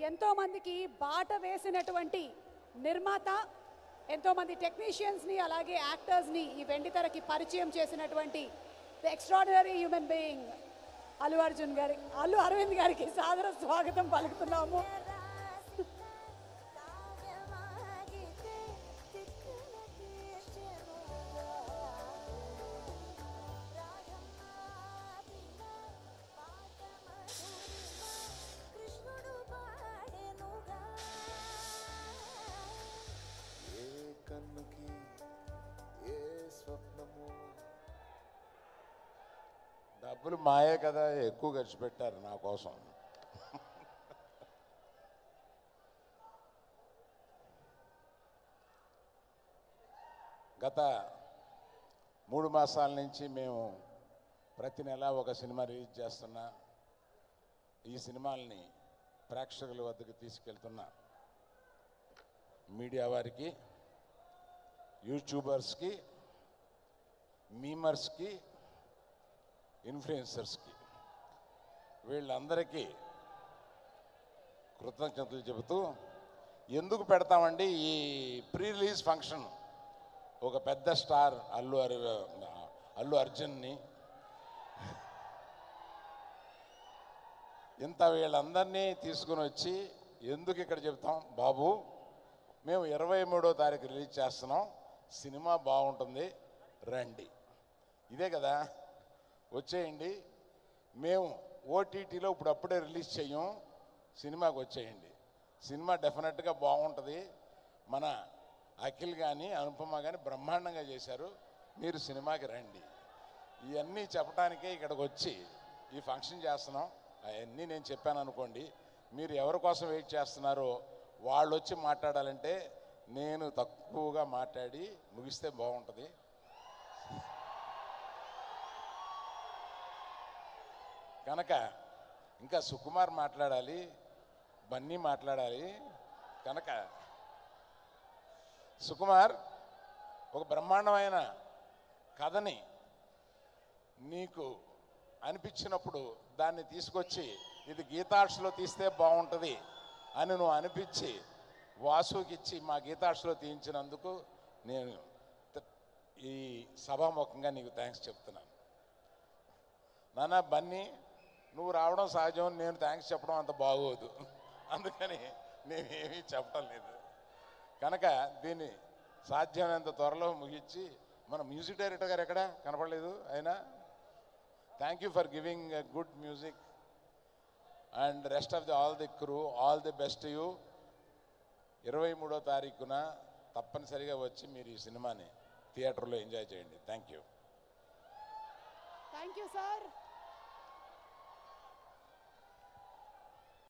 ఎంతో మందికి బాట వేసినటువంటి నిర్మాత ఎంతో మంది టెక్నీషియన్స్ ని అలాగే యాక్టర్స్ ని ఈ వెండితెరకి పరిచయం చేసినటువంటి the extraordinary human being Allu Arjun గారి అల్లు అరవింద్ గారికి సాదర స్వాగతం పలుకుతున్నాము కావ్యమాగితే తిక్కున తీర్చెనుగా రాగమ్మ పిల్ల పాట మధురిమ కృష్ణుడు పాడెనుగా ఏ కన్నుకి ఏ స్వప్నము డబ్బులు మాయే కదా ఎక్కువ ఖర్చు పెట్టారు నా కోసం గత మూడు మాసాల నుంచి మేము ప్రతి నెల ఒక సినిమా రిలీజ్ చేస్తున్నా ఈ సినిమాల్ని ప్రేక్షకుల వద్దకు తీసుకెళ్తున్నా మీడియా వారికి యూట్యూబర్స్కి మీమర్స్కి ఇన్ఫ్లుయెన్సర్స్కి వీళ్ళందరికీ కృతజ్ఞతలు చెబుతూ ఎందుకు పెడతామండి ఈ ప్రీ రిలీజ్ ఫంక్షన్ ఒక పెద్ద స్టార్ అల్లు అర్ అల్లు అర్జున్ని ఇంత వీళ్ళందరినీ తీసుకుని వచ్చి ఎందుకు ఇక్కడ చెప్తాం బాబు మేము ఇరవై మూడో తారీఖు రిలీజ్ చేస్తున్నాం సినిమా బాగుంటుంది రండి ఇదే కదా వచ్చేయండి మేము ఓటీటీలో ఇప్పుడు అప్పుడే రిలీజ్ చెయ్యం సినిమాకి వచ్చేయండి సినిమా డెఫినెట్గా బాగుంటుంది మన అఖిల్ కానీ అనుపమ కానీ బ్రహ్మాండంగా చేశారు మీరు సినిమాకి రండి ఇవన్నీ చెప్పడానికే ఇక్కడికి వచ్చి ఈ ఫంక్షన్ చేస్తున్నాం అవన్నీ నేను చెప్పాను అనుకోండి మీరు ఎవరి కోసం వెయిట్ చేస్తున్నారో వాళ్ళు వచ్చి మాట్లాడాలంటే నేను తక్కువగా మాట్లాడి ముగిస్తే బాగుంటుంది కనుక ఇంకా సుకుమార్ మాట్లాడాలి బన్నీ మాట్లాడాలి కనుక సుకుమార్ ఒక బ్రహ్మాండమైన కథని నీకు అనిపించినప్పుడు దాన్ని తీసుకొచ్చి ఇది గీతార్ట్స్లో తీస్తే బాగుంటుంది అని నువ్వు అనిపించి వాసుకి ఇచ్చి మా గీతార్ట్స్లో తీయించినందుకు నేను త- ఈ సభాముఖంగా నీకు థ్యాంక్స్ చెప్తున్నాను నాన్న బన్నీ నువ్వు రావడం సహజం నేను థ్యాంక్స్ చెప్పడం అంత బాగోదు అందుకని నేనేమీ చెప్పడం లేదు కనుక దీన్ని సాధ్యమైనంత త్వరలో ముగించి మన మ్యూజిక్ డైరెక్టర్ గారు ఎక్కడ కనపడలేదు అయినా thank you for giving good music and rest of the all the crew all the best you ఇరవై మూడో తారీఖున తప్పనిసరిగా వచ్చి మీరు ఈ సినిమాని థియేటర్లో ఎంజాయ్ చేయండి thank you thank you sir